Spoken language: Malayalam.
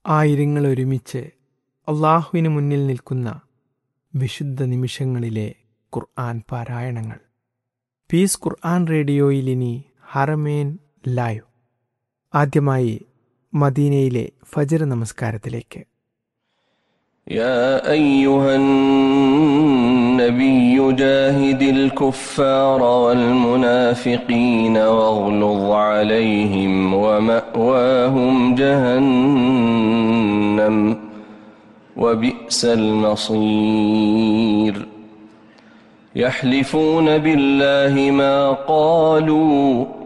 ആയിരങ്ങൾ ഒരുമിച്ച് അള്ളാഹുവിന് മുന്നിൽ നിൽക്കുന്ന വിശുദ്ധ നിമിഷങ്ങളിലെ ഖുർആൻ പാരായണങ്ങൾ പീസ് ഖുർആൻ റേഡിയോയിൽ ഇനി ഹറമേൻ ലൈവ് ആദ്യമായി മദീനയിലെ ഫജർ നമസ്കാരത്തിലേക്ക് يا أيها النبي جاهد الكفار والمنافقين واغلظ عليهم ومأواهم جهنم وبئس المصير يحلفون بالله ما قالوا